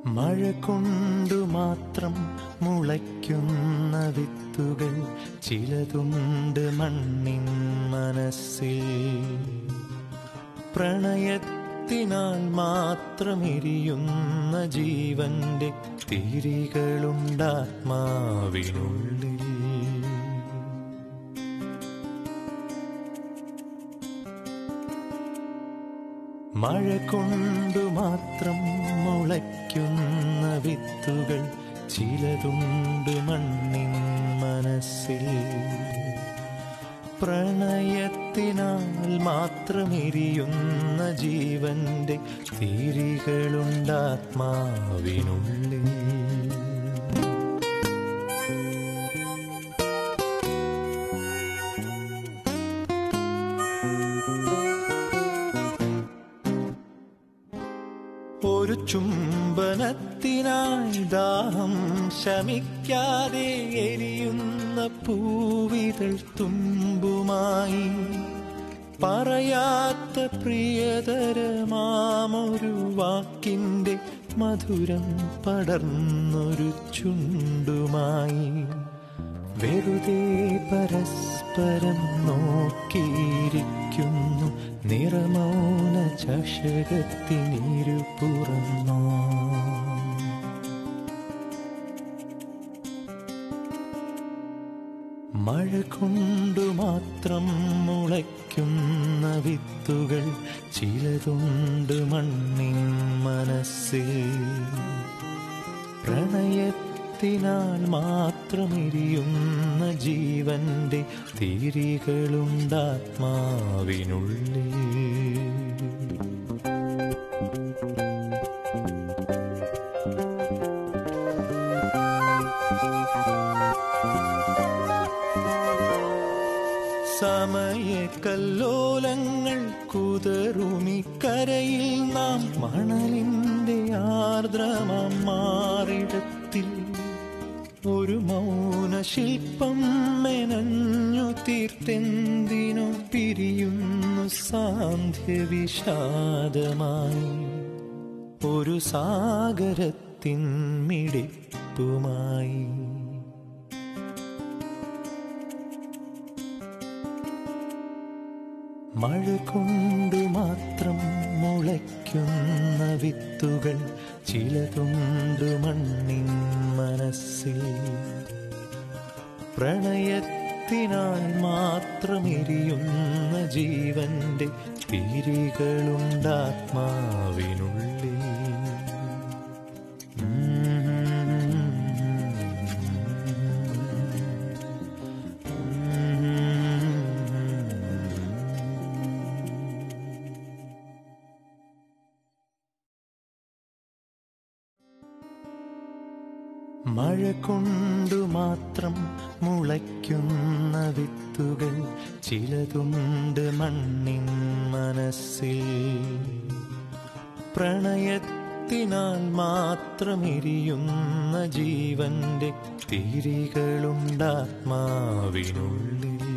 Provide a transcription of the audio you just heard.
മഴ കൊണ്ടു മാത്രം മുളയ്ക്കുന്ന വിത്തുകൾ ചിലതുണ്ട് മണ്ണിൻ മനസ്സിൽ പ്രണയത്തിനാൽ മാത്രം എരിയുന്ന ജീവന്റെ തിരികളുണ്ടാത്മാവിനുള്ളിൽ മഴ കൊണ്ടു മാത്രം മുളയ്ക്കുന്ന വിത്തുകൾ ചിലതുണ്ട് മണ്ണിൻ മനസ്സിൽ പ്രണയത്തിനാൽ മാത്രം എരിയുന്ന ജീവന്റെ തിരികളുണ്ടാത്മാവിനുള്ളിൽ ഒരു ചുംബനത്തിനായി ദാഹം ശമിക്കാതെ എരിയുന്ന പൂവിതൾ തുമ്പുമായി പറയാത്ത പ്രിയതരമാമൊരു വാക്കിൻ്റെ മധുരം പടർന്നൊരു ചുണ്ടുമായി വെറുതെ പരസ്പരം നോക്കിയിരിക്കുന്നു നിറമൗന ചഷകത്തിനിരു പുറന്നോ മഴ കൊണ്ടു മാത്രം മുളയ്ക്കുന്ന വിത്തുകൾ ചിലതുണ്ട് മണ്ണിൻ മനസ്സിൽ പ്രണയത്തിനാൽ മാത്രം എരിയുന്ന ജീവന്റെ തിരികളുണ്ടാത്മാവിനുള്ളിൽ സമയക്കല്ലോലങ്ങൾ കുതറുമിക്കരയിൽ നാം മണലിന്റെ ആർദ്രമാം മാറിടത്തിൽ ഒരു മൗന ശില്പം മെനഞ്ഞു തീർത്തെന്തിനു പിരിയുന്നു സാന്ധ്യ വിഷാദമായി ഒരു സാഗരത്തിൻ മിടിപ്പുമായി മഴ കൊണ്ടു മാത്രം മുളയ്ക്കുന്ന വിത്തുകൾ ചിലതുണ്ട് മണ്ണിൻ മനസ്സിൽ പ്രണയത്തിനാൽ മാത്രം എരിയുന്ന ജീവന്റെ തിരികളുണ്ടാത്മാവിനുള്ളിൽ മഴ കൊണ്ടു മാത്രം മുളയ്ക്കുന്ന വിത്തുകൾ ചിലതുണ്ട് മണ്ണിൻ മനസ്സിൽ പ്രണയത്തിനാൽ മാത്രം എരിയുന്ന ജീവന്റെ തിരികളുണ്ടാത്മാവിനുള്ളിൽ